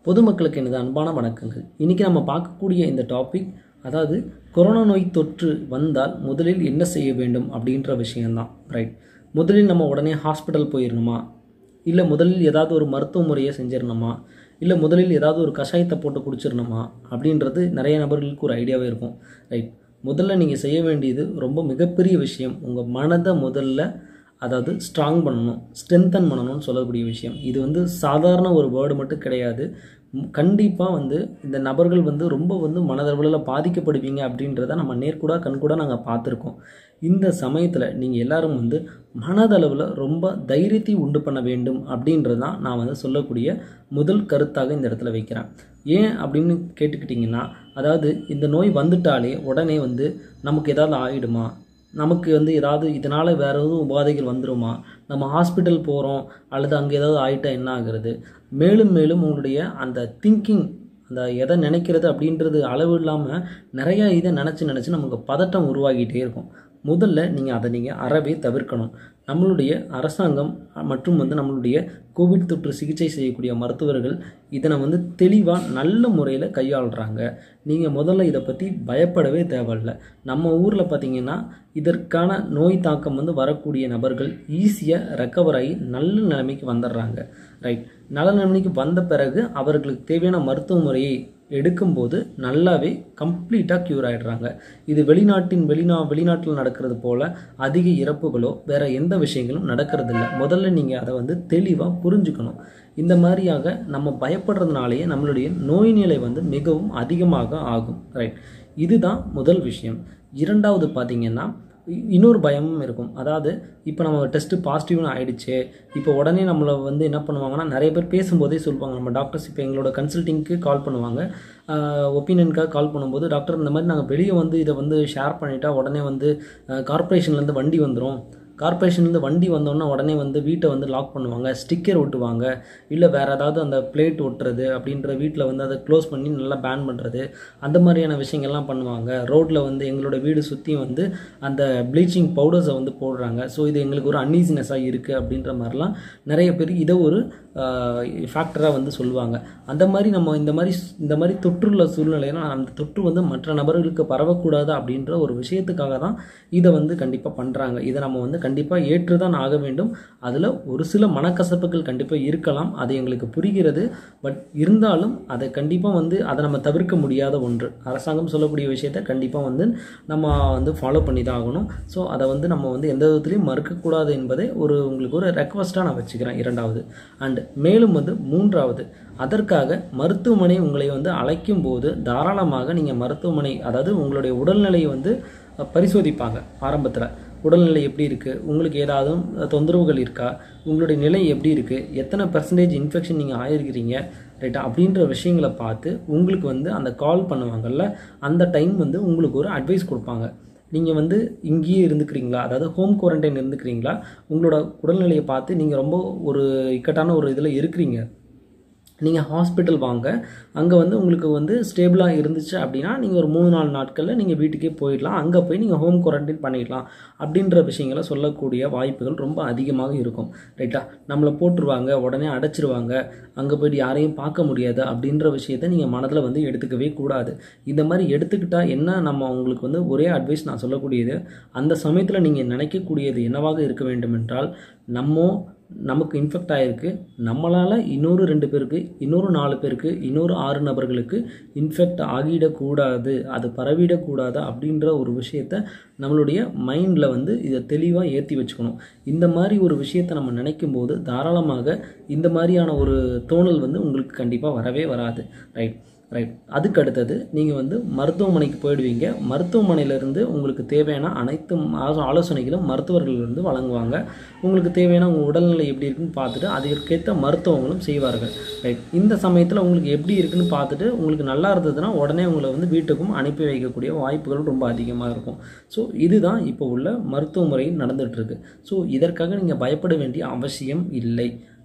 பொதுமக்களுக்கு எனது அன்பான வணக்கங்கள் இன்றைக்கி நம்ம பார்க்கக்கூடிய இந்த டாபிக் அதாவது கொரோனா நோய் தொற்று வந்தால் முதலில் என்ன செய்ய வேண்டும் அப்படின்ற விஷயம்தான் ரைட் முதலில் நம்ம உடனே ஹாஸ்பிட்டல் போயிடணுமா இல்லை முதலில் ஏதாவது ஒரு மருத்துவ முறையை செஞ்சிடணுமா இல்லை முதலில் ஏதாவது ஒரு கஷாயத்தை போட்டு குடிச்சிடணுமா அப்படின்றது நிறைய நபர்களுக்கு ஒரு ஐடியாவே இருக்கும் ரைட் முதல்ல நீங்கள் செய்ய வேண்டியது ரொம்ப மிகப்பெரிய விஷயம் உங்கள் மனதை முதல்ல அதாவது ஸ்ட்ராங் பண்ணணும் ஸ்ட்ரென்தன் பண்ணணும்னு சொல்லக்கூடிய விஷயம் இது வந்து சாதாரண ஒரு வேர்டு மட்டும் கிடையாது கண்டிப்பாக வந்து இந்த நபர்கள் வந்து ரொம்ப வந்து மனதளவில் பாதிக்கப்படுவீங்க அப்படின்றத நம்ம நேர்கூடாக கண்கூடாக நாங்கள் பார்த்துருக்கோம் இந்த சமயத்தில் நீங்கள் எல்லாரும் வந்து மனதளவில் ரொம்ப தைரியத்தை உண்டு பண்ண வேண்டும் அப்படின்றது தான் நான் வந்து சொல்லக்கூடிய முதல் கருத்தாக இந்த இடத்துல வைக்கிறேன் ஏன் அப்படின்னு கேட்டுக்கிட்டிங்கன்னா அதாவது இந்த நோய் வந்துட்டாலே உடனே வந்து நமக்கு ஏதாவது ஆகிடுமா நமக்கு வந்து ஏதாவது இதனால் வேறு எதுவும் உபாதைகள் வந்துருமா நம்ம ஹாஸ்பிட்டல் போகிறோம் அல்லது அங்கே ஏதாவது ஆகிட்டா என்ன ஆகுறது மேலும் மேலும் உங்களுடைய அந்த திங்கிங் அந்த எதை நினைக்கிறது அப்படின்றது அளவு இல்லாமல் நிறையா இதை நினச்சி நினச்சி நமக்கு பதட்டம் உருவாகிட்டே இருக்கும் முதல்ல நீங்கள் அதை நீங்கள் அறவே தவிர்க்கணும் நம்மளுடைய அரசாங்கம் மற்றும் வந்து நம்மளுடைய கோவிட் தொற்று சிகிச்சை செய்யக்கூடிய மருத்துவர்கள் இதனை வந்து தெளிவாக நல்ல முறையில் கையாளுறாங்க நீங்கள் முதல்ல இதை பற்றி பயப்படவே தேவையில்ல நம்ம ஊரில் பார்த்தீங்கன்னா இதற்கான நோய் தாக்கம் வந்து வரக்கூடிய நபர்கள் ஈஸியாக ரெக்கவர் ஆகி நல்ல நிலைமைக்கு வந்துடுறாங்க ரைட் நல்ல நிலைமைக்கு வந்த பிறகு அவர்களுக்கு தேவையான மருத்துவ முறையை எடுக்கும்போது நல்லாவே கம்ப்ளீட்டாக க்யூர் ஆகிடுறாங்க இது வெளிநாட்டின் வெளிநா வெளிநாட்டில் நடக்கிறது போல் அதிக இறப்புகளோ வேறு எந்த விஷயங்களும் நடக்கிறதில்ல முதல்ல நீங்கள் அதை வந்து தெளிவாக புரிஞ்சுக்கணும் இந்த மாதிரியாக நம்ம பயப்படுறதுனாலேயே நம்மளுடைய நோய் நிலை வந்து மிகவும் அதிகமாக ஆகும் ரைட் இதுதான் முதல் விஷயம் இரண்டாவது பார்த்திங்கன்னா இன்னொரு பயமும் இருக்கும் அதாவது இப்போ நம்ம டெஸ்ட்டு பாசிட்டிவ்னு ஆகிடுச்சு இப்போ உடனே நம்மளை வந்து என்ன பண்ணுவாங்கன்னா நிறைய பேர் பேசும்போதே சொல்லுவாங்க நம்ம டாக்டர்ஸ் இப்போ எங்களோட கன்சல்ட்டிங்க்கு கால் பண்ணுவாங்க ஒப்பீனியனுக்காக கால் பண்ணும்போது டாக்டர் இந்த மாதிரி நாங்கள் வெளியே வந்து இதை வந்து ஷேர் பண்ணிட்டா உடனே வந்து கார்ப்பரேஷன்லேருந்து வண்டி வந்துடும் கார்பரேஷன்லேருந்து வண்டி வந்தோடனே உடனே வந்து வீட்டை வந்து லாக் பண்ணுவாங்க ஸ்டிக்கர் ஒட்டுவாங்க இல்லை வேறு ஏதாவது அந்த பிளேட் ஒட்டுறது அப்படின்ற வீட்டில் வந்து அதை க்ளோஸ் பண்ணி நல்லா பேன் பண்ணுறது அந்த மாதிரியான விஷயங்கள்லாம் பண்ணுவாங்க ரோட்டில் வந்து எங்களோட வீடு சுற்றி வந்து அந்த ப்ளீச்சிங் பவுடர்ஸை வந்து போடுறாங்க ஸோ இது எங்களுக்கு ஒரு அன்ஈசினஸாக இருக்குது அப்படின்ற மாதிரிலாம் நிறைய பேர் இதை ஒரு ஃபேக்டராக வந்து சொல்லுவாங்க அந்த மாதிரி நம்ம இந்த மாதிரி இந்த மாதிரி தொற்றுள்ள சூழ்நிலையில அந்த தொற்று வந்து மற்ற நபர்களுக்கு பரவக்கூடாது அப்படின்ற ஒரு விஷயத்துக்காக தான் இதை வந்து கண்டிப்பாக பண்ணுறாங்க இதை நம்ம வந்து கண்டிப்பாக ஏற்று தான் ஆக வேண்டும் அதில் ஒரு சில மனக்கசப்புகள் கண்டிப்பாக இருக்கலாம் அது எங்களுக்கு புரிகிறது பட் இருந்தாலும் அதை கண்டிப்பாக வந்து அதை நம்ம தவிர்க்க முடியாத ஒன்று அரசாங்கம் சொல்லக்கூடிய விஷயத்தை கண்டிப்பாக வந்து நம்ம வந்து ஃபாலோ பண்ணி தான் ஆகணும் ஸோ அதை வந்து நம்ம வந்து எந்த விதத்துலையும் மறுக்கக்கூடாது என்பதை ஒரு உங்களுக்கு ஒரு ரெக்வஸ்ட்டாக நான் வச்சுக்கிறேன் இரண்டாவது அண்ட் மேலும் வந்து மூன்றாவது அதற்காக மருத்துவமனை உங்களை வந்து அழைக்கும் போது தாராளமாக நீங்கள் மருத்துவமனை அதாவது உங்களுடைய உடல்நிலையை வந்து பரிசோதிப்பாங்க ஆரம்பத்தில் உடல்நிலை எப்படி இருக்குது உங்களுக்கு ஏதாவது தொந்தரவுகள் இருக்கா உங்களுடைய நிலை எப்படி இருக்குது எத்தனை பர்சன்டேஜ் இன்ஃபெக்ஷன் நீங்கள் ஆகிருக்கிறீங்க ரைட்டா அப்படின்ற விஷயங்களை பார்த்து உங்களுக்கு வந்து அந்த கால் பண்ணுவாங்கல்ல அந்த டைம் வந்து உங்களுக்கு ஒரு அட்வைஸ் கொடுப்பாங்க நீங்கள் வந்து இங்கேயே இருந்துக்கிறீங்களா அதாவது ஹோம் குவாரண்டைன் இருந்துக்கிறீங்களா உங்களோட உடல்நிலையை பார்த்து நீங்கள் ரொம்ப ஒரு இக்கட்டான ஒரு இதில் இருக்கிறீங்க நீங்கள் ஹாஸ்பிட்டல் வாங்க அங்கே வந்து உங்களுக்கு வந்து ஸ்டேபிளாக இருந்துச்சு அப்படின்னா நீங்கள் ஒரு மூணு நாலு நாட்களில் நீங்கள் வீட்டுக்கே போயிடலாம் அங்கே போய் நீங்கள் ஹோம் குவாரண்டைன் பண்ணிடலாம் அப்படின்ற விஷயங்களை சொல்லக்கூடிய வாய்ப்புகள் ரொம்ப அதிகமாக இருக்கும் ரைட்டா நம்மளை போட்டுருவாங்க உடனே அடைச்சிருவாங்க அங்கே போய்ட்டு யாரையும் பார்க்க முடியாது அப்படின்ற விஷயத்த நீங்கள் மனதில் வந்து எடுத்துக்கவே கூடாது இந்த மாதிரி எடுத்துக்கிட்டால் என்ன நம்ம உங்களுக்கு வந்து ஒரே அட்வைஸ் நான் சொல்லக்கூடியது அந்த சமயத்தில் நீங்கள் நினைக்கக்கூடியது என்னவாக இருக்க வேண்டும் என்றால் நம்ம நமக்கு இன்ஃபெக்ட் ஆகிருக்கு நம்மளால் இன்னொரு ரெண்டு பேருக்கு இன்னொரு நாலு பேருக்கு இன்னொரு ஆறு நபர்களுக்கு இன்ஃபெக்ட் ஆகிடக்கூடாது அது பரவிடக்கூடாது அப்படின்ற ஒரு விஷயத்த நம்மளுடைய மைண்டில் வந்து இதை தெளிவாக ஏற்றி வச்சுக்கணும் இந்த மாதிரி ஒரு விஷயத்தை நம்ம நினைக்கும் போது தாராளமாக இந்த மாதிரியான ஒரு தோணல் வந்து உங்களுக்கு கண்டிப்பாக வரவே வராது ரைட் ரைட் அதுக்கு அடுத்தது நீங்கள் வந்து மருத்துவமனைக்கு போயிடுவீங்க மருத்துவமனையிலேருந்து உங்களுக்கு தேவையான அனைத்து ஆலோசனைகளும் மருத்துவர்களிலிருந்து வழங்குவாங்க உங்களுக்கு தேவையான உங்கள் உடல்நிலை எப்படி இருக்குன்னு பார்த்துட்டு அதற்கேற்ற மருத்துவங்களும் செய்வார்கள் ரைட் இந்த சமயத்தில் உங்களுக்கு எப்படி இருக்குன்னு பார்த்துட்டு உங்களுக்கு நல்லா இருந்ததுன்னா உடனே உங்களை வந்து வீட்டுக்கும் அனுப்பி வைக்கக்கூடிய வாய்ப்புகள் ரொம்ப அதிகமாக இருக்கும் ஸோ இதுதான் இப்போ உள்ள மருத்துவ முறை நடந்துகிட்ருக்கு ஸோ இதற்காக நீங்கள் பயப்பட வேண்டிய அவசியம் இல்லை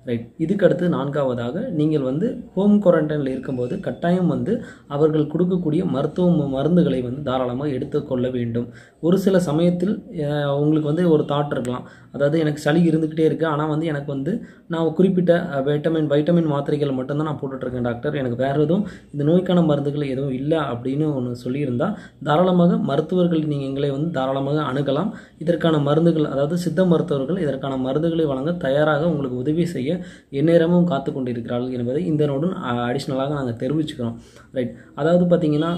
ரைட் இதுக்கு அடுத்து நான்காவதாக நீங்கள் வந்து ஹோம் குவாரண்டைனில் இருக்கும்போது கட்டாயம் வந்து அவர்கள் கொடுக்கக்கூடிய மருத்துவ ம- மருந்துகளை வந்து தாராளமாக எடுத்துக்கொள்ள வேண்டும் ஒரு சில சமயத்தில் அஹ், உங்களுக்கு வந்து ஒரு தாட் இருக்கலாம் அதாவது எனக்கு சளி இருந்துக்கிட்டே இருக்குது ஆனால் வந்து எனக்கு வந்து நான் குறிப்பிட்ட வைட்டமின் வைட்டமின் மாத்திரைகள் மட்டும்தான் நான் போட்டுட்ருக்கேன் டாக்டர் எனக்கு வேறு எதுவும் இந்த நோய்க்கான மருந்துகள் எதுவும் இல்லை அப்படின்னு ஒன்று சொல்லியிருந்தா தாராளமாக மருத்துவர்கள் நீங்கள் எங்களை வந்து தாராளமாக அணுகலாம் இதற்கான மருந்துகள் அதாவது சித்த மருத்துவர்கள் இதற்கான மருந்துகளை வழங்க தயாராக உங்களுக்கு உதவி செய்ய எந்நேரமும் காத்து கொண்டிருக்கிறார்கள் என்பதை இந்த நோடும் அடிஷ்னலாக நாங்கள் தெரிவிச்சுக்கிறோம் ரைட் அதாவது பார்த்தீங்கன்னா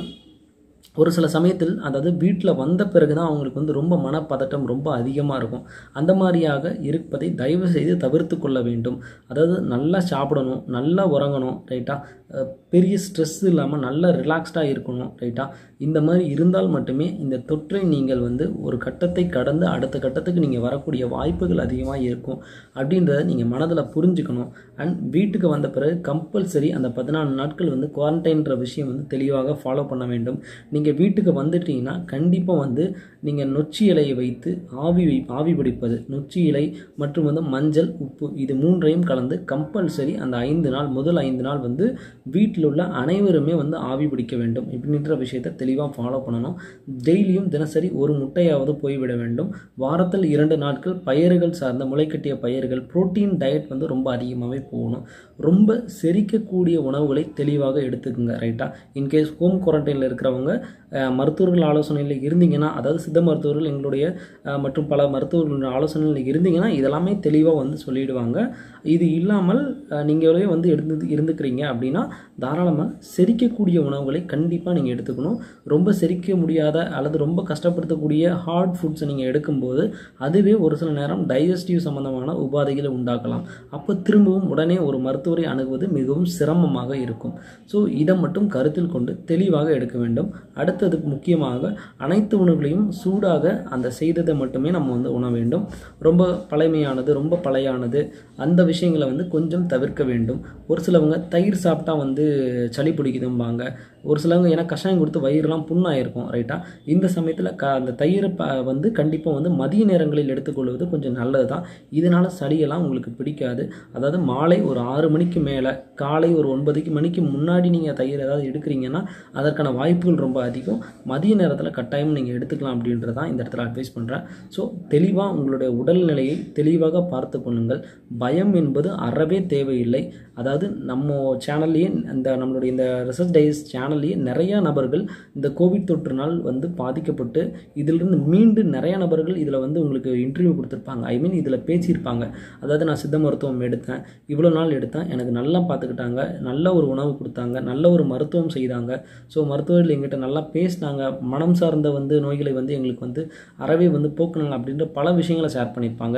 ஒரு சில சமயத்தில் அதாவது வீட்டில் வந்த பிறகு தான் அவங்களுக்கு வந்து ரொம்ப மனப்பதட்டம் ரொம்ப அதிகமாக இருக்கும் அந்த மாதிரியாக இருப்பதை தயவு செய்து தவிர்த்து கொள்ள வேண்டும் அதாவது நல்லா சாப்பிடணும் நல்லா உறங்கணும் ரைட்டா அஹ் பெரிய ஸ்ட்ரெஸ் இல்லாமல் நல்லா ரிலாக்ஸ்டாக இருக்கணும் ரைட்டா இந்த மாதிரி இருந்தால் மட்டுமே இந்த தொற்றை நீங்கள் வந்து ஒரு கட்டத்தை கடந்து அடுத்த கட்டத்துக்கு நீங்கள் வரக்கூடிய வாய்ப்புகள் அதிகமாக இருக்கும் அப்படின்றத நீங்கள் மனதில் புரிஞ்சுக்கணும் அண்ட் வீட்டுக்கு வந்த பிறகு கம்பல்சரி அந்த பதினாலு நாட்கள் வந்து குவாரண்டைன்ற விஷயம் வந்து தெளிவாக ஃபாலோ பண்ண வேண்டும் நீங்கள் வீட்டுக்கு வந்துட்டீங்கன்னா கண்டிப்பாக வந்து நீங்கள் நொச்சி இலையை வைத்து ஆவி வை ஆவி பிடிப்பது நொச்சி இலை மற்றும் வந்து மஞ்சள் உப்பு இது மூன்றையும் கலந்து கம்பல்சரி அந்த ஐந்து நாள் முதல் ஐந்து நாள் வந்து வீட்டில் உள்ள அனைவருமே வந்து ஆவி பிடிக்க வேண்டும் இப்படின்ற விஷயத்தை தெளிவாக ஃபாலோ பண்ணணும் டெய்லியும் தினசரி ஒரு முட்டையாவது போய்விட வேண்டும் வாரத்தில் இரண்டு நாட்கள் பயிர்கள் சார்ந்த முளைக்கட்டிய பயிர்கள் புரோட்டீன் டயட் வந்து ரொம்ப அதிகமாகவே போகணும் ரொம்ப செரிக்கக்கூடிய உணவுகளை தெளிவாக எடுத்துக்கோங்க ரைட்டா இன்கேஸ் ஹோம் குவாரண்டைனில் இருக்கிறவங்க அஹ், மருத்துவர்கள் ஆலோசனையில் இருந்தீங்கன்னா அதாவது சித்த மருத்துவர்கள் எங்களுடைய அஹ், மற்றும் பல மருத்துவர்களுடைய ஆலோசனையில் இருந்தீங்கன்னா இதெல்லாமே தெளிவாக வந்து சொல்லிடுவாங்க இது இல்லாமல் அஹ், நீங்களே வந்து எடுத்து இருந்துக்கிறீங்க அப்படின்னா தாராளமாக செரிக்கக்கூடிய உணவுகளை கண்டிப்பாக நீங்கள் எடுத்துக்கணும் ரொம்ப செரிக்க முடியாத அல்லது ரொம்ப கஷ்டப்படுத்தக்கூடிய ஹார்ட் ஃபுட்ஸை நீங்கள் எடுக்கும்போது அதுவே ஒரு சில நேரம் டைஜஸ்டிவ் சம்பந்தமான உபாதைகளை உண்டாக்கலாம் அப்போ திரும்பவும் உடனே ஒரு மருத்துவரை அணுகுவது மிகவும் சிரமமாக இருக்கும் ஸோ இதை மட்டும் கருத்தில் கொண்டு தெளிவாக எடுக்க வேண்டும் அடுத்தது முக்கியமாக அனைத்து உணவுகளையும் சூடாக அந்த செய்ததை மட்டுமே நம்ம வந்து உண வேண்டும் ரொம்ப பழமையானது ரொம்ப பழையானது அந்த விஷயங்களை வந்து கொஞ்சம் தவிர்க்க வேண்டும் ஒரு சிலவங்க தயிர் சாப்பிட்டா வந்து சளி பிடிக்குதும்பாங்க ஒரு சிலவங்க ஏன்னா கஷாயம் கொடுத்து வயிறுலாம் புண்ணாயிருக்கும் ரைட்டா இந்த சமயத்தில் க அந்த தயிரை ப வந்து கண்டிப்பாக வந்து மதிய நேரங்களில் எடுத்துக்கொள்வது கொஞ்சம் நல்லது தான் இதனால் சளியெல்லாம் உங்களுக்கு பிடிக்காது அதாவது மாலை ஒரு ஆறு மணிக்கு மேலே காலை ஒரு ஒன்பதுக்கு மணிக்கு முன்னாடி நீங்கள் தயிர் ஏதாவது எடுக்கிறீங்கன்னா அதற்கான வாய்ப்புகள் ரொம்ப அதிகம் மதிய நேரத்தில் கட்டாயம் நீங்கள் எடுத்துக்கலாம் அப்படின்றது தான் இந்த இடத்துல அட்வைஸ் பண்ணுறேன் ஸோ தெளிவாக உங்களுடைய உடல்நிலையை தெளிவாக பார்த்து கொள்ளுங்கள் பயம் என்பது அறவே தேவையில்லை அதாவது நம்ம சேனல்லையே இந்த நம்மளுடைய இந்த ரிசர்ச் டைஸ் சேனல்லையே நிறையா நபர்கள் இந்த கோவிட் தொற்றுனால் வந்து பாதிக்கப்பட்டு இதிலிருந்து மீண்டு நிறைய நபர்கள் இதில் வந்து உங்களுக்கு இன்டர்வியூ கொடுத்துருப்பாங்க ஐ மீன் இதில் பேசியிருப்பாங்க அதாவது நான் சித்த மருத்துவம் எடுத்தேன் இவ்வளோ நாள் எடுத்தேன் எனக்கு நல்லா பார்த்துக்கிட்டாங்க நல்ல ஒரு உணவு கொடுத்தாங்க நல்ல ஒரு மருத்துவம் செய்தாங்க ஸோ மருத்துவர்கள் எங்கிட்ட நல்லா பேசினாங்க மனம் சார்ந்த வந்து நோய்களை வந்து எங்களுக்கு வந்து அறவே வந்து போக்குனாங்க அப்படின்ற பல விஷயங்களை ஷேர் பண்ணியிருப்பாங்க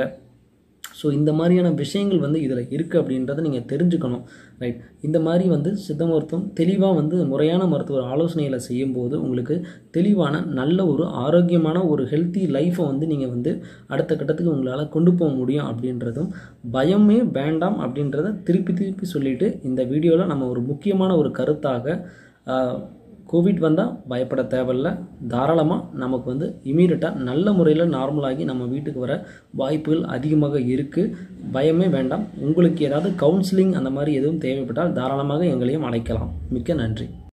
ஸோ இந்த மாதிரியான விஷயங்கள் வந்து இதில் இருக்குது அப்படின்றத நீங்கள் தெரிஞ்சுக்கணும் ரைட் இந்த மாதிரி வந்து சித்த மருத்துவம் தெளிவாக வந்து முறையான மருத்துவர் ஆலோசனைகளை செய்யும்போது உங்களுக்கு தெளிவான நல்ல ஒரு ஆரோக்கியமான ஒரு ஹெல்த்தி லைஃப்பை வந்து நீங்கள் வந்து அடுத்த கட்டத்துக்கு உங்களால் கொண்டு போக முடியும் அப்படின்றதும் பயமே வேண்டாம் அப்படின்றத திருப்பி திருப்பி சொல்லிட்டு இந்த வீடியோவில் நம்ம ஒரு முக்கியமான ஒரு கருத்தாக ஆஹ், கோவிட் வந்தால் பயப்பட தேவையில்ல தாராளமாக நமக்கு வந்து இமீடியட்டாக நல்ல முறையில் நார்மலாகி நம்ம வீட்டுக்கு வர வாய்ப்புகள் அதிகமாக இருக்குது பயமே வேண்டாம் உங்களுக்கு ஏதாவது கவுன்சிலிங் அந்த மாதிரி எதுவும் தேவைப்பட்டால் தாராளமாக எங்களையும் அழைக்கலாம் மிக்க நன்றி